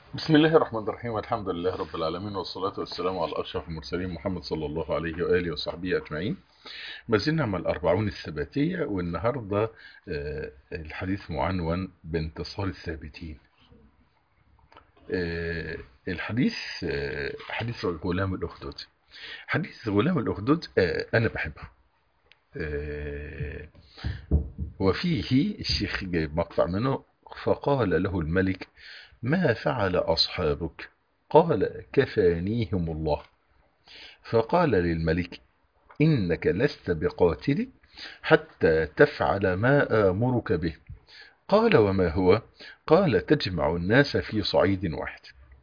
بسم الله الرحمن الرحيم والحمد لله رب العالمين والصلاة والسلام على أشرف المرسلين محمد صلى الله عليه وآله وصحبه أجمعين ما زلنا مع الأربعون الثباتية والنهاردة آه، الحديث معنون بانتصار الثابتين آه، الحديث آه، حديث غلام الأخدود حديث غلام الأخدود آه، أنا بحبه آه، وفيه الشيخ جايب مقطع منه فقال له الملك ما فعل أصحابك قال كفانيهم الله فقال للملك إنك لست بقاتل حتى تفعل ما آمرك به قال وما هو قال تجمع الناس في صعيد واحد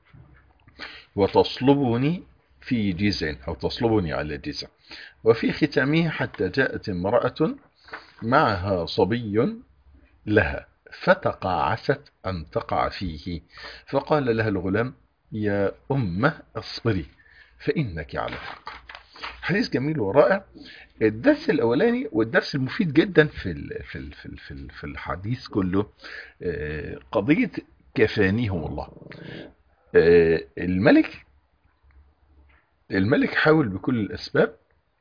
وتصلبني في جزع أو تصلبني على جزع وفي ختامه حتى جاءت امرأة معها صبي لها فتقاعست أن تقع فيه فقال لها الغلام يا أمه اصبري فإنك على حق حديث جميل ورائع الدرس الأولاني والدرس المفيد جدا في ال في ال في ال في, ال في الحديث كله آه، قضية كفانيهم الله آه، الملك الملك حاول بكل الأسباب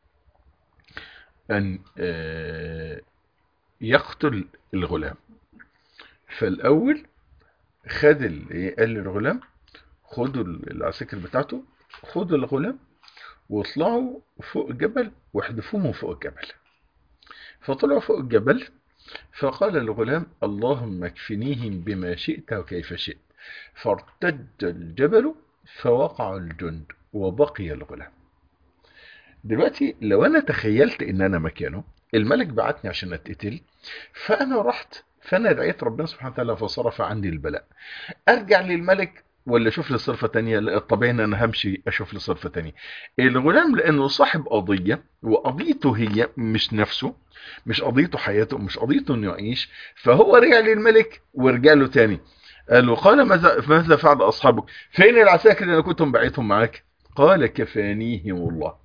أن آه، يقتل الغلام فالأول خد ال- إيه، قال للغلام خدوا ال- العساكر بتاعته خدوا الغلام واطلعوا فوق الجبل واحدفوه من فوق الجبل فطلعوا فوق الجبل فقال الغلام اللهم اكفنيهم بما شئت وكيف شئت فارتد الجبل فوقع الجند وبقي الغلام دلوقتي لو انا تخيلت ان انا مكانه الملك بعتني عشان اتقتل فانا رحت فانا دعيت ربنا سبحانه وتعالى فصرف عني البلاء ارجع للملك ولا اشوف لي صرفه تانية لا، الطبيعي ان انا همشي اشوف لي صرفه تانية الغلام لانه صاحب قضيه وقضيته هي مش نفسه مش قضيته حياته مش قضيته انه يعيش فهو رجع للملك ورجع له تاني قال له قال ماذا ماذا فعل اصحابك فين العساكر اللي انا كنت بعتهم معاك قال كفانيهم الله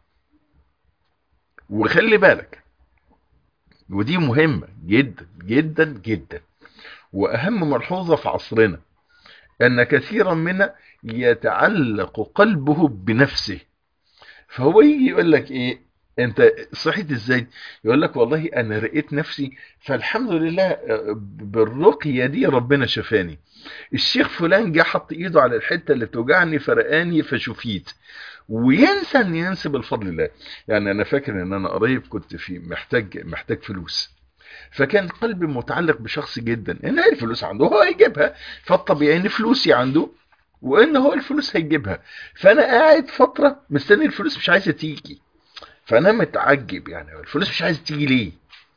وخلي بالك ودي مهمة جدا جدا جدا وأهم ملحوظة في عصرنا أن كثيرا منا يتعلق قلبه بنفسه فهو يجي يقول لك إيه أنت صحيت إزاي يقول لك والله أنا رقيت نفسي فالحمد لله آه، بالرقية دي ربنا شفاني الشيخ فلان جه حط إيده على الحتة اللي بتوجعني فرقاني فشفيت وينسى ان ينسب الفضل لله يعني انا فاكر ان انا قريب كنت في محتاج محتاج فلوس فكان قلبي متعلق بشخص جدا ان هي الفلوس عنده هو هيجيبها فالطبيعي ان فلوسي عنده وان هو الفلوس هيجيبها فانا قاعد فتره مستني الفلوس مش عايزه تيجي فانا متعجب يعني الفلوس مش عايزه تيجي ليه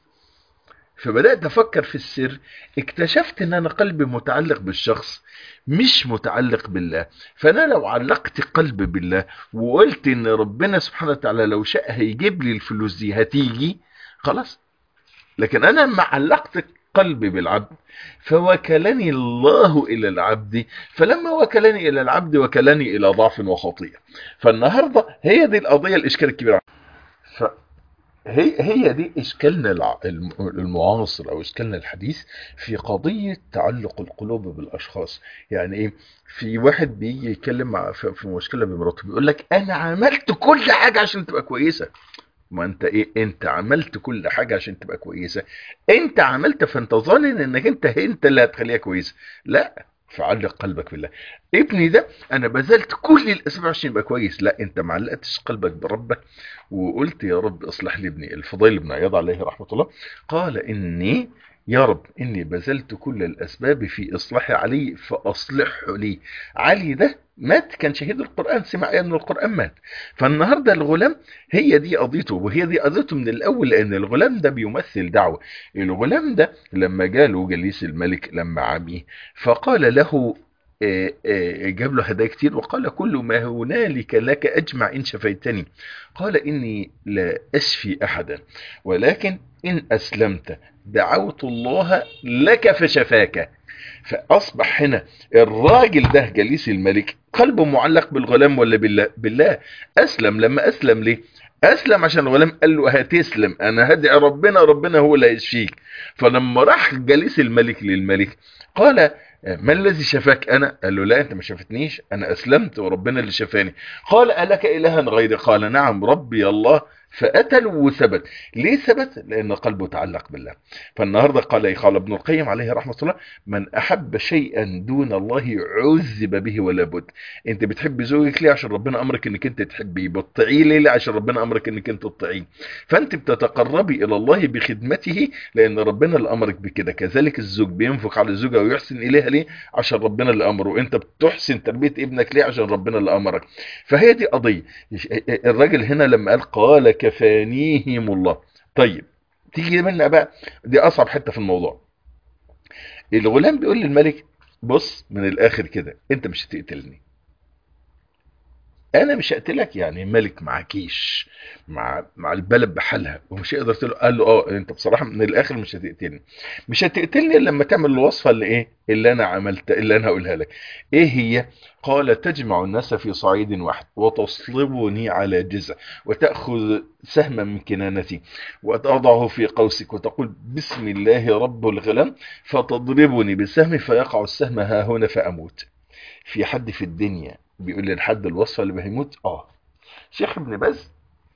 فبدات افكر في السر اكتشفت ان انا قلبي متعلق بالشخص مش متعلق بالله فانا لو علقت قلبي بالله وقلت ان ربنا سبحانه وتعالى لو شاء هيجيب لي الفلوس دي هتيجي خلاص لكن انا ما علقت قلبي بالعبد فوكلني الله الى العبد فلما وكلني الى العبد وكلني الى ضعف وخطيئه فالنهارده هي دي القضيه الاشكال الكبير ف هي هي دي اشكالنا الع- الم- المعاصر او اشكالنا الحديث في قضيه تعلق القلوب بالاشخاص يعني ايه في واحد بيجي يتكلم مع في في مشكله بمراته بيقول لك انا عملت كل حاجه عشان تبقى كويسه ما انت ايه انت عملت كل حاجه عشان تبقى كويسه انت عملت فانت ظانن انك انت انت اللي هتخليها كويسه لا فعلق قلبك بالله ابني ده انا بذلت كل الاسباب عشان يبقى كويس لا انت ما علقتش قلبك بربك وقلت يا رب اصلح لي ابني الفضيل بن عياض عليه رحمه الله قال اني يا رب اني بذلت كل الاسباب في اصلاح علي فاصلحه لي علي ده مات كان شهيد القران سمع ايه من القران مات فالنهارده الغلام هي دي قضيته وهي دي قضيته من الاول لان الغلام ده بيمثل دعوه الغلام ده لما جاله جليس الملك لما عميه فقال له آه، آه، جاب له هدايا كتير وقال كل ما هنالك لك اجمع ان شفيتني قال اني لا اشفي احدا ولكن ان اسلمت دعوت الله لك فشفاك فاصبح هنا الراجل ده جليس الملك قلبه معلق بالغلام ولا بالله بالله اسلم لما اسلم ليه اسلم عشان الغلام قال له هتسلم انا هدعي ربنا ربنا هو اللي هيشفيك فلما راح جليس الملك للملك قال ما الذي شفاك انا قال له لا انت ما شفتنيش انا اسلمت وربنا اللي شفاني قال الك الها غيري قال نعم ربي الله فقتل وثبت ليه ثبت لان قلبه تعلق بالله فالنهارده قال قال ابن القيم عليه رحمه الله من احب شيئا دون الله عذب به ولا بد انت بتحب زوجك ليه عشان ربنا امرك انك انت تحبيه بتطيعيه ليه عشان ربنا امرك انك انت تطيعيه فانت بتتقربي الى الله بخدمته لان ربنا اللي امرك بكده كذلك الزوج بينفق على الزوجه ويحسن اليها ليه عشان ربنا اللي امره انت بتحسن تربيه ابنك ليه عشان ربنا اللي امرك فهي دي قضيه الراجل هنا لما قال قال كفانيهم الله طيب تيجي منا بقى دي اصعب حته في الموضوع الغلام بيقول للملك بص من الاخر كده انت مش هتقتلني انا مش هقتلك يعني ملك معكيش مع مع البلد بحالها ومش هيقدر تقول قال له اه انت بصراحه من الاخر مش هتقتلني مش هتقتلني الا لما تعمل الوصفه اللي ايه اللي انا عملت اللي انا هقولها لك ايه هي قال تجمع الناس في صعيد واحد وتصلبني على جزع وتاخذ سهما من كنانتي وتضعه في قوسك وتقول بسم الله رب الغلام فتضربني بالسهم فيقع السهم ها هنا فاموت في حد في الدنيا بيقول لي لحد الوصفه اللي هيموت اه شيخ ابن باز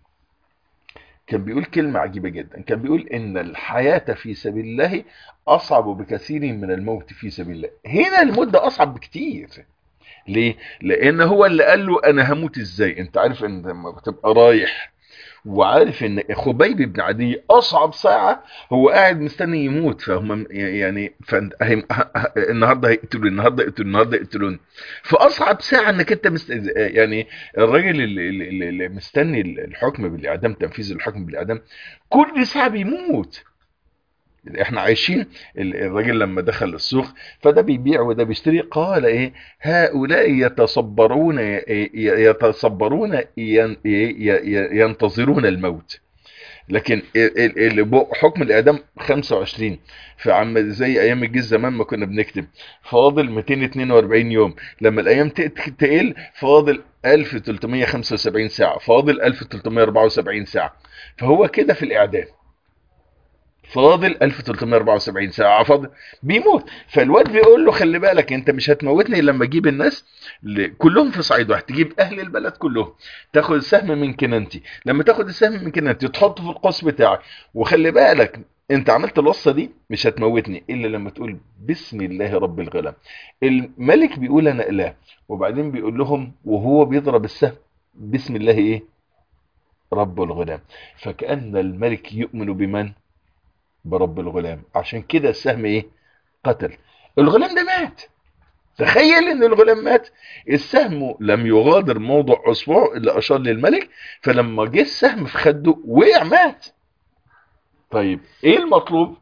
كان بيقول كلمة عجيبة جدا كان بيقول ان الحياة في سبيل الله اصعب بكثير من الموت في سبيل الله هنا الموت ده اصعب بكتير ليه لان هو اللي قال له انا هموت ازاي انت عارف ان لما بتبقى رايح وعارف ان خبيب بن عدي اصعب ساعه هو قاعد مستني يموت فهم يعني النهارده هيقتلوا النهارده يقتلوا النهارده يقتلون فاصعب ساعه انك انت مست... يعني الراجل اللي, اللي مستني الحكم بالاعدام تنفيذ الحكم بالاعدام كل ساعه بيموت احنا عايشين الراجل لما دخل السوق فده بيبيع وده بيشتري قال ايه هؤلاء يتصبرون يتصبرون ينتظرون الموت لكن حكم الاعدام 25 في عم زي ايام الجيش زمان ما كنا بنكتب فاضل 242 يوم لما الايام تقل فاضل 1375 ساعه فاضل 1374 ساعه فهو كده في الاعدام فاضل 1374 ساعة فاضل بيموت فالواد بيقول له خلي بالك انت مش هتموتني لما اجيب الناس كلهم في صعيد واحد تجيب اهل البلد كلهم تاخد السهم من كنانتي لما تاخد السهم من كنانتي تحطه في القوس بتاعك وخلي بالك انت عملت الوصفه دي مش هتموتني الا لما تقول بسم الله رب الغلام الملك بيقول انا اله وبعدين بيقول لهم وهو بيضرب السهم بسم الله ايه رب الغلام فكأن الملك يؤمن بمن برب الغلام عشان كده السهم ايه قتل الغلام ده مات تخيل ان الغلام مات السهم لم يغادر موضع اصبعه اللي اشار للملك فلما جه السهم في خده وقع مات طيب ايه المطلوب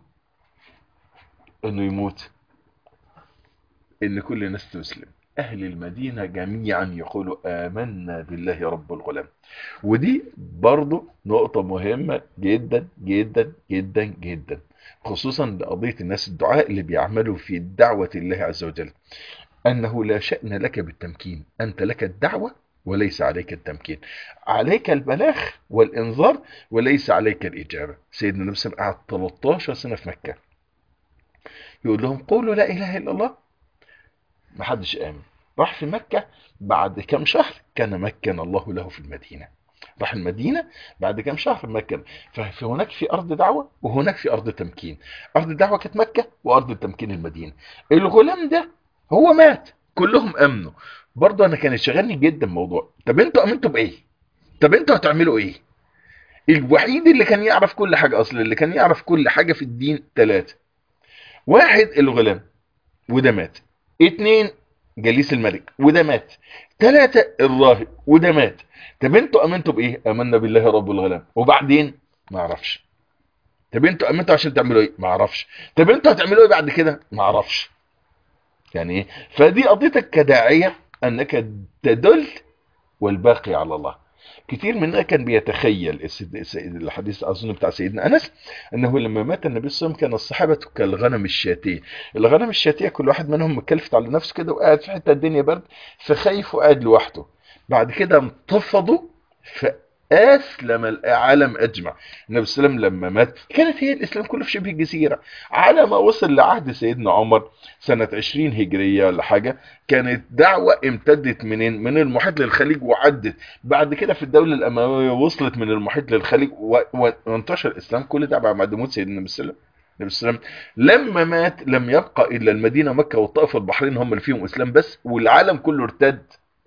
انه يموت ان كل الناس تسلم اهل المدينة جميعا يقولوا امنا بالله رب الغلام ودي برضو نقطة مهمة جدا جدا جدا جدا خصوصا لقضية الناس الدعاء اللي بيعملوا في دعوة الله عز وجل انه لا شأن لك بالتمكين انت لك الدعوة وليس عليك التمكين عليك البلاغ والانذار وليس عليك الاجابة سيدنا النبي صلى الله عليه وسلم قعد 13 سنة في مكة يقول لهم قولوا لا اله الا الله محدش آمن راح في مكة بعد كم شهر كان مكن الله له في المدينة راح المدينة بعد كم شهر في مكة فهناك في أرض دعوة وهناك في أرض تمكين أرض الدعوة كانت مكة وأرض التمكين المدينة الغلام ده هو مات كلهم أمنوا برضه أنا كانت شغلني جدا موضوع طب أنتوا أمنتوا بإيه طب أنتوا هتعملوا إيه الوحيد اللي كان يعرف كل حاجة أصلا اللي كان يعرف كل حاجة في الدين ثلاثة واحد الغلام وده مات اتنين جليس الملك وده مات ثلاثة الراهب وده مات طب انتوا امنتوا بايه امنا بالله رب الغلام وبعدين ما اعرفش طب انتوا امنتوا عشان تعملوا ايه ما اعرفش طب انتوا هتعملوا ايه بعد كده ما اعرفش يعني ايه فدي قضيتك كداعية انك تدل والباقي على الله كتير مننا كان بيتخيل الحديث اظن بتاع سيدنا انس انه لما مات النبي صلى الله عليه وسلم كان الصحابه كالغنم الشاتيه الغنم الشاتيه كل واحد منهم مكلفت على نفسه كده وقاعد في حته الدنيا برد فخايف وقاعد لوحده بعد كده انتفضوا اسلم العالم اجمع النبي صلى الله عليه وسلم لما مات كانت هي الاسلام كله في شبه الجزيره على ما وصل لعهد سيدنا عمر سنه 20 هجريه ولا حاجه كانت دعوه امتدت منين من المحيط للخليج وعدت بعد كده في الدوله الامويه وصلت من المحيط للخليج و... و... وانتشر الاسلام كل ده بعد موت سيدنا النبي صلى الله عليه وسلم النبي صلى الله عليه وسلم لما مات لم يبقى الا المدينه مكه والطائف والبحرين هم اللي فيهم اسلام بس والعالم كله ارتد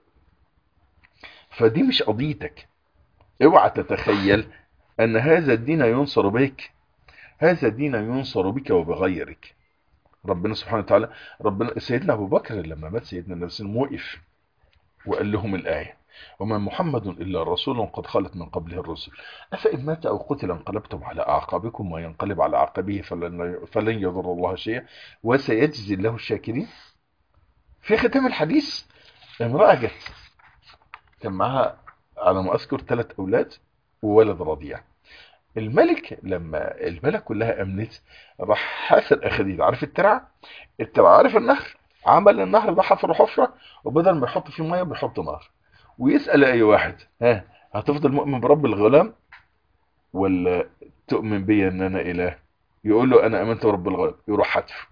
فدي مش قضيتك اوعى تتخيل ان هذا الدين ينصر بك هذا الدين ينصر بك وبغيرك ربنا سبحانه وتعالى ربنا سيدنا ابو بكر لما مات سيدنا النبي صلى الله عليه وسلم وقف وقال لهم الايه وما محمد الا رسول قد خلت من قبله الرسل افان مات او قتل انقلبتم على اعقابكم وينقلب على عقبه فلن, فلن يضر الله شيئا وسيجزي الله الشاكرين في ختام الحديث امراه جت كان معاها على ما اذكر ثلاث اولاد وولد رضيع الملك لما الملك كلها امنت راح حافر خديجه عارف الترع الترع عارف النهر عمل النهر ده حفر حفره وبدل ما يحط فيه ميه بيحط نار ويسال اي واحد ها هتفضل مؤمن برب الغلام ولا تؤمن بي ان انا اله يقول له انا امنت برب الغلام يروح حتف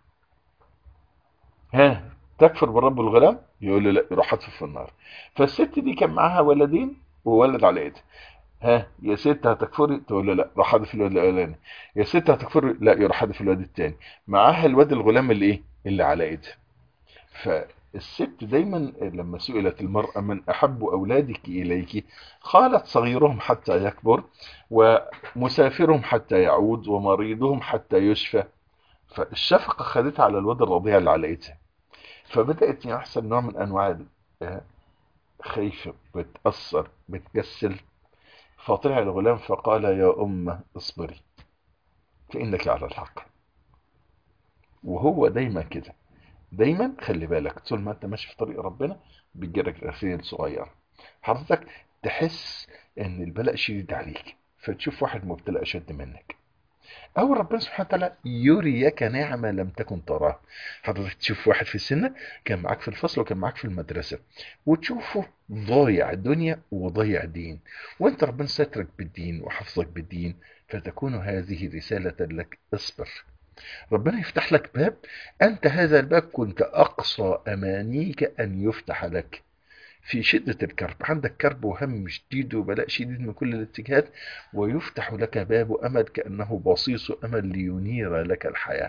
ها تكفر برب الغلام يقول له لا يروح حتف في النار فالست دي كان معاها ولدين وولد على ايدها ها يا ست هتكفري تقول له لا راح حدف الواد الاولاني يا ست هتكفري لا يروح حدف الواد الثاني معاها الواد الغلام اللي ايه اللي على ايدها فالست دايما لما سئلت المرأة من أحب أولادك إليك قالت صغيرهم حتى يكبر ومسافرهم حتى يعود ومريضهم حتى يشفى فالشفقة خدتها على الواد الرضيع اللي على ايدها فبدأت يحصل نوع من أنواع خايفة بتأثر بتكسل فطلع الغلام فقال يا أمة اصبري فإنك على الحق وهو دايما كده دايما خلي بالك طول ما انت ماشي في طريق ربنا بيجيلك رسائل صغيرة حضرتك تحس ان البلاء شديد عليك فتشوف واحد مبتلى اشد منك او ربنا سبحانه وتعالى يريك نعمة لم تكن تراها حضرتك تشوف واحد في السنة كان معاك في الفصل وكان معاك في المدرسة وتشوفه ضايع دنيا وضايع دين وانت ربنا سترك بالدين وحفظك بالدين فتكون هذه رسالة لك اصبر ربنا يفتح لك باب انت هذا الباب كنت اقصى امانيك ان يفتح لك في شدة الكرب عندك كرب وهم شديد وبلاء شديد من كل الاتجاهات ويفتح لك باب أمل كأنه بصيص أمل لينير لك الحياة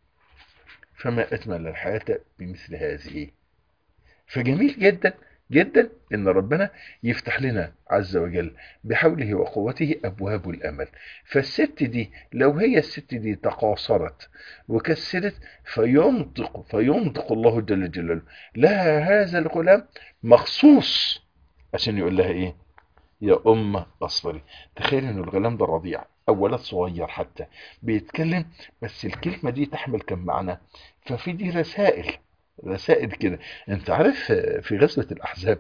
فما أجمل الحياة بمثل هذه فجميل جدا جدا ان ربنا يفتح لنا عز وجل بحوله وقوته ابواب الامل فالست دي لو هي الست دي تقاصرت وكسلت فينطق فينطق الله جل جلاله لها هذا الغلام مخصوص عشان يقول لها ايه يا أمة أصبري تخيل ان الغلام ده رضيع او ولد صغير حتى بيتكلم بس الكلمة دي تحمل كم معنى ففي دي رسائل رسائل كده انت عارف في غزوة الاحزاب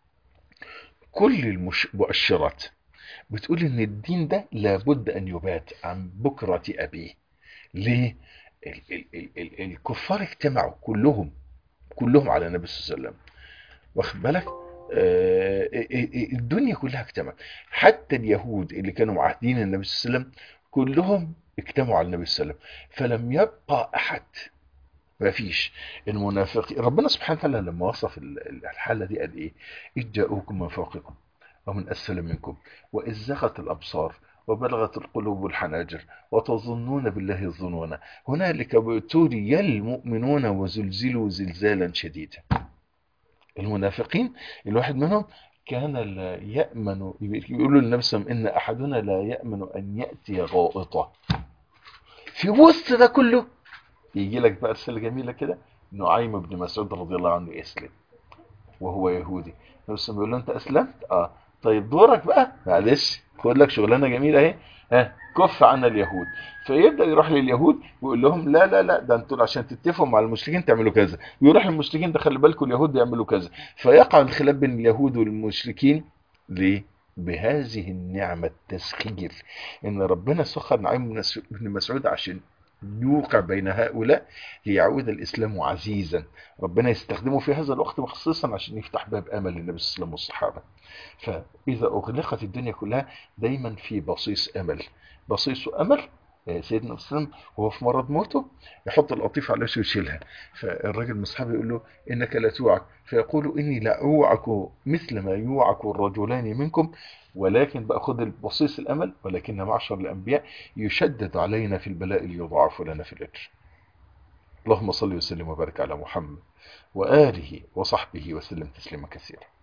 كل المؤشرات بتقول ان الدين ده لابد ان يبات عن بكرة ابيه ليه ال ال ال ال الكفار اجتمعوا كلهم كلهم على النبي صلى الله عليه وسلم واخد بالك آه الدنيا كلها اجتمعت حتى اليهود اللي كانوا معاهدين النبي صلى الله عليه وسلم كلهم اجتمعوا على النبي صلى الله عليه وسلم فلم يبقى احد ما فيش المنافقين ربنا سبحانه وتعالى لما وصف الحالة دي قال ايه إذ جاءوكم من فوقكم ومن أسفل منكم وإذ زغت الأبصار وبلغت القلوب الحناجر وتظنون بالله الظنون هنالك ابتلي المؤمنون وزلزلوا زلزالا شديدا المنافقين الواحد منهم كان لا يأمن يقولوا للنبي صلى الله عليه وسلم إن أحدنا لا يأمن أن يأتي غائطة في وسط ده كله يجي لك بقى رسالة جميلة كده نعيم بن مسعود رضي الله عنه يسلم وهو يهودي النبي صلى الله عليه وسلم يقول له انت اسلمت اه طيب دورك بقى معلش خد لك شغلانه جميله اهي ها كف عنا اليهود فيبدا يروح لليهود ويقول لهم لا لا لا ده انتوا عشان تتفقوا مع المشركين تعملوا كذا ويروح للمشركين ده خلي بالكم اليهود بيعملوا كذا فيقع الخلاف بين اليهود والمشركين ليه بهذه النعمة التسخير ان ربنا سخر نعيم بن مسعود عشان يوقع بين هؤلاء ليعود الإسلام عزيزا ربنا يستخدمه في هذا الوقت مخصوصا عشان يفتح باب أمل للنبي صلى الله عليه وسلم والصحابة فإذا أغلقت الدنيا كلها دايما في بصيص أمل بصيص أمل سيدنا وسلم وهو في مرض موته يحط القطيفة على وشه ويشيلها فالراجل من اصحابه يقول له انك لا توعك فيقول اني لا اوعك مثل ما يوعك الرجلان منكم ولكن باخذ البصيص الامل ولكن معشر الانبياء يشدد علينا في البلاء ليضاعف لنا في الاجر اللهم صل وسلم وبارك على محمد واله وصحبه وسلم تسليما كثيرا